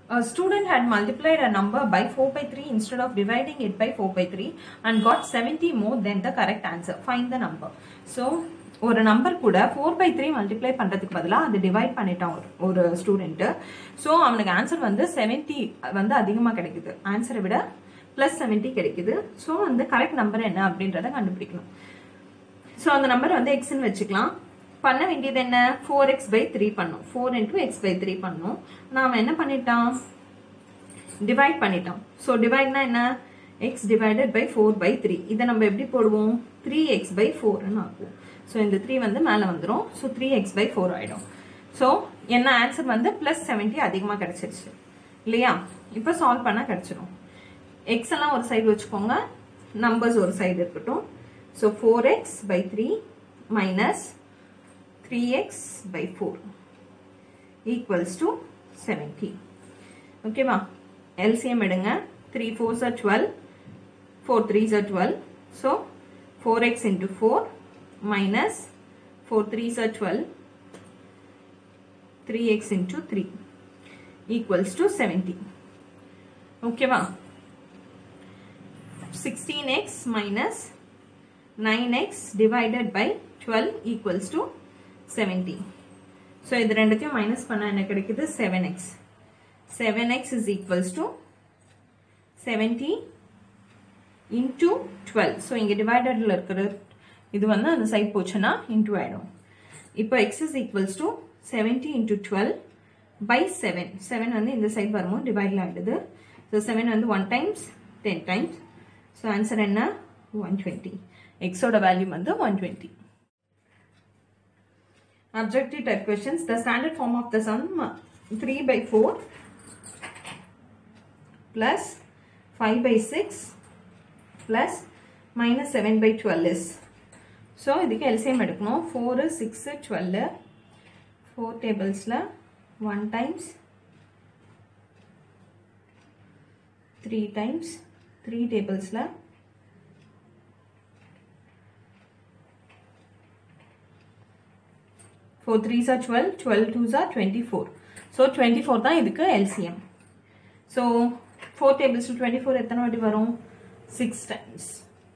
A student had multiplied a number by 4 by 3 instead of dividing it by 4 by 3 and got 70 more than the correct answer. Find the number. So, ஒரு number கூட four by three multiply பண்ணுறதுக்கு பதிலாக அதை divide பண்ணிட்டான் ஒரு ஒரு student so அவனுக்கு answer வந்து செவன்ட்டி வந்து அதிகமாக கிடைக்குது ஆன்சரை விட ப்ளஸ் செவன்ட்டி கிடைக்குது ஸோ வந்து கரெக்ட் நம்பர் என்ன அப்படின்றத கண்டுபிடிக்கணும் ஸோ அந்த நம்பர் வந்து எக்ஸ்ன்னு வச்சுக்கலாம் பண்ண வேண்டியது என்ன ஃபோர் எக்ஸ் பை த்ரீ பண்ணும் four into x by three பண்ணும் நாம் என்ன பண்ணிட்டான் டிவைட் பண்ணிட்டோம் ஸோ டிவைட்னா என்ன x divided by four by three இதை நம்ம எப்படி போடுவோம் த்ரீ எக்ஸ் பை ஃபோர்னு ஆகும் ஸோ இந்த த்ரீ வந்து மேலே வந்துடும் so three x by four ஆகிடும் ஸோ என்ன ஆன்சர் வந்து ப்ளஸ் செவன்ட்டி அதிகமாக கிடச்சிருச்சு இல்லையா இப்போ சால்வ் பண்ணால் கிடச்சிரும் எக்ஸ் எல்லாம் ஒரு சைடு வச்சுக்கோங்க நம்பர்ஸ் ஒரு சைடு இருக்கட்டும் so four x by three minus three x by four equals to seventy ஓகேவா எல்சிஎம் எடுங்க three fours are twelve four threes are twelve so four x into four minus four threes are twelve three x into three equals to seventy ஓகேவா sixteen x minus nine x divided by twelve equals to seventy so இது ரெண்டுத்தையும் minus பண்ணால் என்ன கிடைக்குது seven x seven x is equals to seventy into twelve so இங்கே டிவைடடில் இருக்கிற இது வந்து அந்த சைட் போச்சுன்னா இன்டூ ஆகிடும் இப்போ x is equals to seventy into twelve by seven seven வந்து இந்த சைட் வரும்போது டிவைடில் ஆகிடுது ஸோ செவன் வந்து one times ten times so answer என்ன ஒன் டுவெண்ட்டி எக்ஸோட வேல்யூ வந்து one twenty Objective type questions. The standard form of the sum 3 by 4 plus 5 by 6 plus minus 7 by 12 is. So, இதுக்கு LCM எடுக்கணும் 4, 6, 12 4 tablesல 1 times 3 times 3 tablesல four threes are twelve twelve twos are twenty four so twenty four தான் இதுக்கு LCM so four tables to twenty four எத்தனை வாட்டி வரும் six times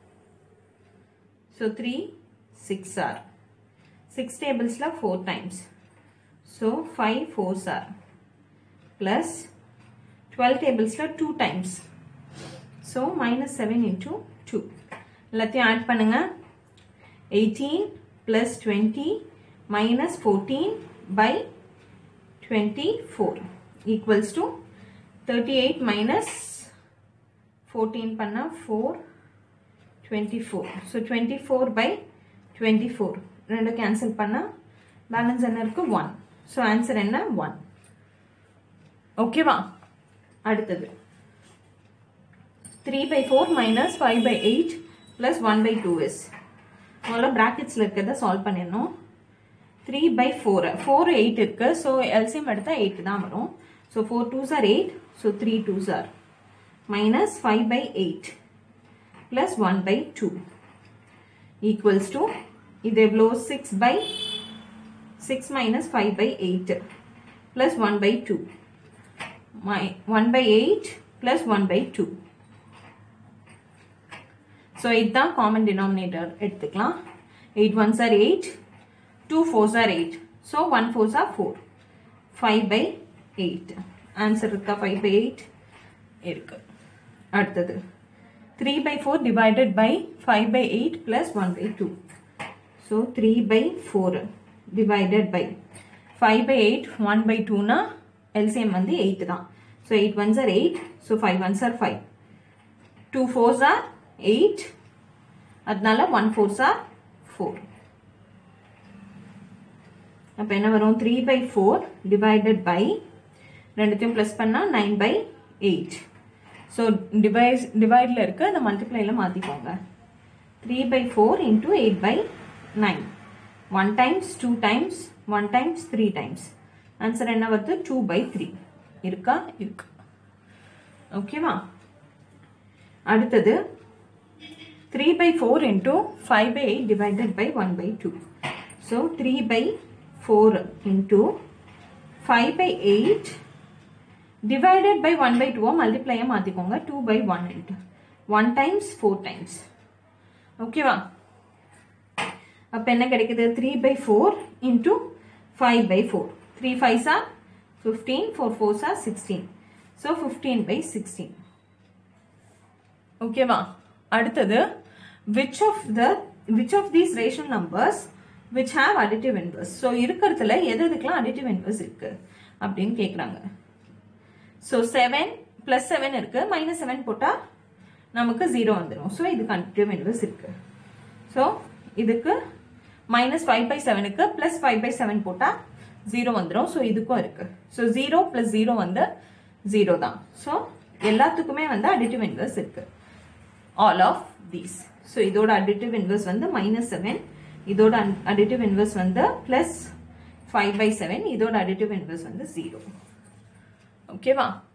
so three six are six டேபிள்ஸில் four times so five fours are plus twelve டேபிள்ஸில் two times so minus seven into two எல்லாத்தையும் add பண்ணுங்கள் eighteen plus twenty minus 14 by 24 equals to 38 minus 14 panna 4 24 so 24 by 24 ரெண்டு cancel பண்ணா balance என்ன இருக்கு 1 so answer என்ன 1 ஓகேவா அடுத்தது 3 by 4 minus 5 by 8 plus 1 by 2 is முதல்ல ப்ராக்கெட்ஸில் இருக்கிறத சால்வ் பண்ணிடணும் three by four four eight இருக்கு ஸோ எல்சிஎம் எடுத்தால் எயிட் தான் வரும் so four twos are eight so three twos are minus five by eight plus one by two equals to இது எவ்வளோ six by six minus five by eight plus one by two my one by eight plus one by two so இதுதான் common denominator எடுத்துக்கலாம் eight ones are eight 2 4s are 8. So 1 4s are 4. 5 by 8. Answer இருக்கா 5 by 8 இருக்கு அடுத்தது 3 by 4 divided by 5 by 8 plus 1 by 2. So 3 by 4 divided by 5 by 8 1 by 2 na LCM வந்து 8 தான். So 8 ones are 8. So 5 ones are 5. 2 4s are 8. அதனால 1 4s are 4. அப்போ என்ன வரும் three by four divided by ரெண்டுத்தையும் ப்ளஸ் பண்ணால் nine by eight so device டிவைடில் இருக்க அந்த மல்டிப்ளையில் மாற்றிக்கோங்க three by four into eight by nine one times two times one times three times answer என்ன வருது டூ பை த்ரீ இருக்கா இருக்கு ஓகேவா அடுத்தது three by four into five by eight divided by one by two so three by 4 into 5 by 8 divided by one by டூவை மல்டிப்ளையை மாற்றிக்கோங்க two by one into one times four times ஓகேவா அப்போ என்ன கிடைக்குது three by four into five by four three ஃபைவ்ஸா fifteen four ஃபோர்ஸா sixteen so fifteen by sixteen ஓகேவா அடுத்தது which of the which of these rational numbers which have additive inverse so இருக்கிறதுல எது எதுக்கெல்லாம் அடிட்டிவ் இன்வர்ஸ் இருக்கு அப்படின்னு கேட்குறாங்க ஸோ செவன் ப்ளஸ் செவன் இருக்கு மைனஸ் செவன் போட்டால் நமக்கு ஜீரோ வந்துடும் ஸோ இதுக்கு அடிட்டிவ் இன்வர்ஸ் இருக்கு ஸோ இதுக்கு மைனஸ் ஃபைவ் பை செவனுக்கு ப்ளஸ் ஃபைவ் பை செவன் போட்டால் ஜீரோ வந்துடும் ஸோ இதுக்கும் இருக்கு ஸோ ஜீரோ ப்ளஸ் ஜீரோ வந்து ஜீரோ தான் ஸோ எல்லாத்துக்குமே வந்து அடிட்டிவ் இன்வர்ஸ் இருக்கு ஆல் ஆஃப் தீஸ் ஸோ இதோட அடிட்டிவ் இன்வர்ஸ் வந்து மைனஸ் செவன் இதோட அடிட்டிவ் இன்வர்ஸ் வந்து ப்ளஸ் ஃபைவ் பை செவன் இதோட அடிட்டிவ் இன்வர்ஸ் வந்து ஜீரோ ஓகேவா